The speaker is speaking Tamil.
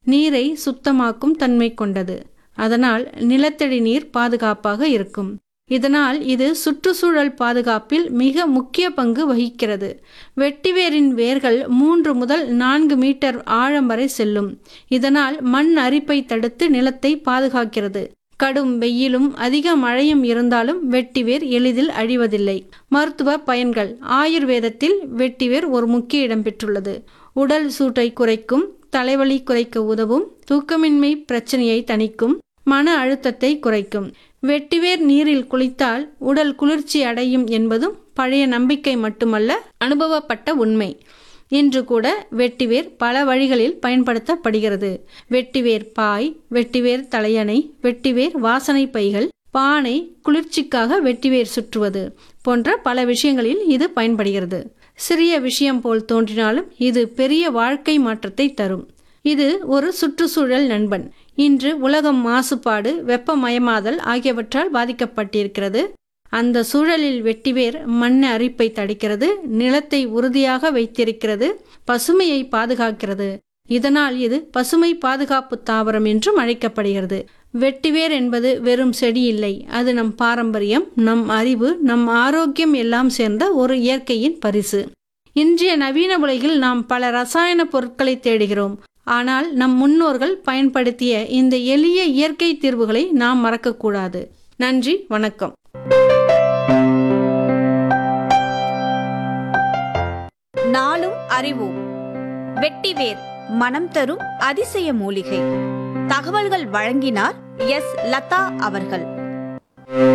நீரை சுத்தமாக்கும் தன்மை கொண்டது அதனால் நிலத்தடி நீர் பாதுகாப்பாக இருக்கும் இதனால் இது சுற்றுச்சூழல் பாதுகாப்பில் மிக முக்கிய பங்கு வகிக்கிறது வெட்டிவேரின் வேர்கள் மூன்று முதல் நான்கு மீட்டர் ஆழம் வரை செல்லும் இதனால் மண் அரிப்பை தடுத்து நிலத்தை பாதுகாக்கிறது கடும் வெயிலும் அதிக மழையும் இருந்தாலும் வெட்டிவேர் எளிதில் அழிவதில்லை மருத்துவ பயன்கள் ஆயுர்வேதத்தில் வெட்டிவேர் ஒரு முக்கிய இடம் பெற்றுள்ளது உடல் சூட்டை குறைக்கும் தலைவலி குறைக்க உதவும் தூக்கமின்மை பிரச்சனையை தணிக்கும் மன அழுத்தத்தை குறைக்கும் வெட்டிவேர் நீரில் குளித்தால் உடல் குளிர்ச்சி அடையும் என்பதும் பழைய நம்பிக்கை மட்டுமல்ல அனுபவப்பட்ட உண்மை இன்று கூட வெட்டிவேர் பல வழிகளில் பயன்படுத்தப்படுகிறது வெட்டிவேர் பாய் வெட்டிவேர் தலையணை வெட்டிவேர் வாசனை பைகள் பானை குளிர்ச்சிக்காக வெட்டிவேர் சுற்றுவது போன்ற பல விஷயங்களில் இது பயன்படுகிறது சிறிய விஷயம் போல் தோன்றினாலும் இது பெரிய வாழ்க்கை மாற்றத்தை தரும் இது ஒரு சுற்றுச்சூழல் நண்பன் இன்று உலகம் மாசுபாடு வெப்பமயமாதல் ஆகியவற்றால் பாதிக்கப்பட்டிருக்கிறது அந்த சூழலில் வெட்டிவேர் மண் அரிப்பை தடுக்கிறது நிலத்தை உறுதியாக வைத்திருக்கிறது பசுமையை பாதுகாக்கிறது இதனால் இது பசுமை பாதுகாப்பு தாவரம் என்றும் அழைக்கப்படுகிறது வெட்டிவேர் என்பது வெறும் செடி இல்லை அது நம் பாரம்பரியம் நம் அறிவு நம் ஆரோக்கியம் எல்லாம் சேர்ந்த ஒரு இயற்கையின் பரிசு இன்றைய நவீன உலகில் நாம் பல ரசாயன பொருட்களை தேடுகிறோம் ஆனால் நம் முன்னோர்கள் பயன்படுத்திய இந்த எளிய இயற்கை தீர்வுகளை நாம் மறக்கக்கூடாது நன்றி வணக்கம் நாளும் அறிவோம் வெட்டிவேர் மனம் தரும் அதிசய மூலிகை தகவல்கள் வழங்கினார் எஸ் லதா அவர்கள்